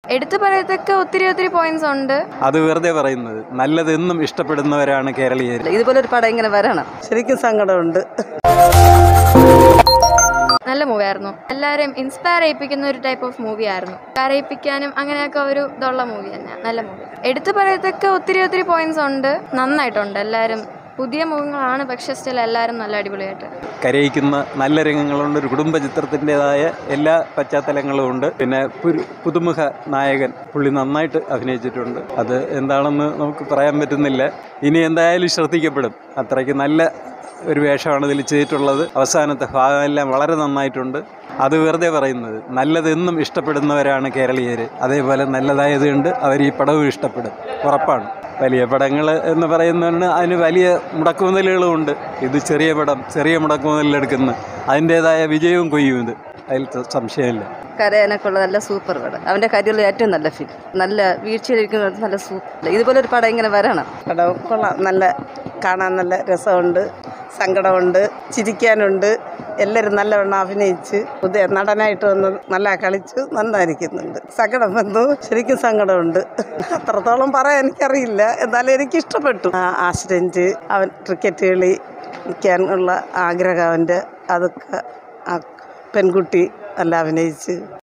എടുത്തു പറയത്തക്ക ഒത്തിരി ഒത്തിരി പോയിന്റ്സ് ഉണ്ട് അത് വെറുതെ പറയുന്നത് നല്ലതെന്നും ഇഷ്ടപ്പെടുന്നവരാണ് കേരളീയർ ഇതുപോലെ ഒരു പടം ഇങ്ങനെ വരണം ശരിക്കും സങ്കടമുണ്ട് നല്ല മൂവി ആയിരുന്നു എല്ലാവരെയും ഇൻസ്പയർ ചെയ്യിപ്പിക്കുന്ന ഒരു ടൈപ്പ് ഓഫ് മൂവി ആയിരുന്നു കരയിപ്പിക്കാനും അങ്ങനെയൊക്കെ ഒരു ഇതുള്ള മൂവി തന്നെയാണ് നല്ല മൂവി എടുത്തു പറയത്തക്ക ഒത്തിരി ഒത്തിരി പോയിന്റ്സ് ഉണ്ട് നന്നായിട്ടുണ്ട് എല്ലാവരും പുതിയ മുഖങ്ങളാണ് പക്ഷെ സ്റ്റിൽ എല്ലാവരും നല്ല അടിപൊളിയായിട്ട് കരയിക്കുന്ന നല്ല രംഗങ്ങളുണ്ട് ഒരു കുടുംബ ചിത്രത്തിൻ്റെതായ എല്ലാ പശ്ചാത്തലങ്ങളും ഉണ്ട് പിന്നെ പുരു- പുതുമുഖ നായകൻ പുള്ളി നന്നായിട്ട് അഭിനയിച്ചിട്ടുണ്ട് അത് എന്താണെന്ന് നമുക്ക് പറയാൻ പറ്റുന്നില്ല ഇനി എന്തായാലും ശ്രദ്ധിക്കപ്പെടും അത്രയ്ക്ക് നല്ല ഒരു വേഷമാണ് ഇതിൽ ചെയ്തിട്ടുള്ളത് അവസാനത്തെ ഭാഗമെല്ലാം വളരെ നന്നായിട്ടുണ്ട് അത് വെറുതെ പറയുന്നത് നല്ലതെന്നും ഇഷ്ടപ്പെടുന്നവരാണ് കേരളീയർ അതേപോലെ നല്ലതായതുകൊണ്ട് അവർ ഈ പടവും ഇഷ്ടപ്പെടും ഉറപ്പാണ് വലിയ പടങ്ങൾ എന്ന് പറയുന്നതിന് അതിന് വലിയ മുടക്കുമുതലുകളും ഉണ്ട് ഇത് ചെറിയ പടം ചെറിയ മുടക്കുമുതലെടുക്കുന്ന അതിൻ്റേതായ വിജയവും കൊയ്യും ഇത് അതിൽ ത- സംശയമില്ല കരയാനൊക്കെ ഉള്ള നല്ല സൂപ്പർ പടം അവൻ്റെ കരിയറിൽ ഏറ്റവും നല്ല ഫിലിം നല്ല വീഴ്ചയിലിരിക്കുന്ന നല്ല സൂപ്പർ ഇതുപോലെ ഒരു പടം ഇങ്ങനെ വരണം പടം കൊള്ളാം നല്ല കാണാൻ നല്ല രസമുണ്ട് സങ്കടമുണ്ട് ചിരിക്കാനുണ്ട് എല്ലാവരും നല്ലവണ്ണം അഭിനയിച്ച് പുതിയ നടനായിട്ട് വന്ന് നല്ല കളിച്ചു നന്നായിരിക്കുന്നുണ്ട് സങ്കടം വന്നു ശരിക്കും സങ്കടമുണ്ട് അത്രത്തോളം പറയാൻ എനിക്കറിയില്ല എന്നാലും എനിക്ക് ഇഷ്ടപ്പെട്ടു ആ ആക്സിഡൻറ്റ് അവൻ ക്രിക്കറ്റ് കളി കളിക്കാനുള്ള ആഗ്രഹം അവൻ്റെ അതൊക്കെ ആ പെൺകുട്ടി നല്ല അഭിനയിച്ച്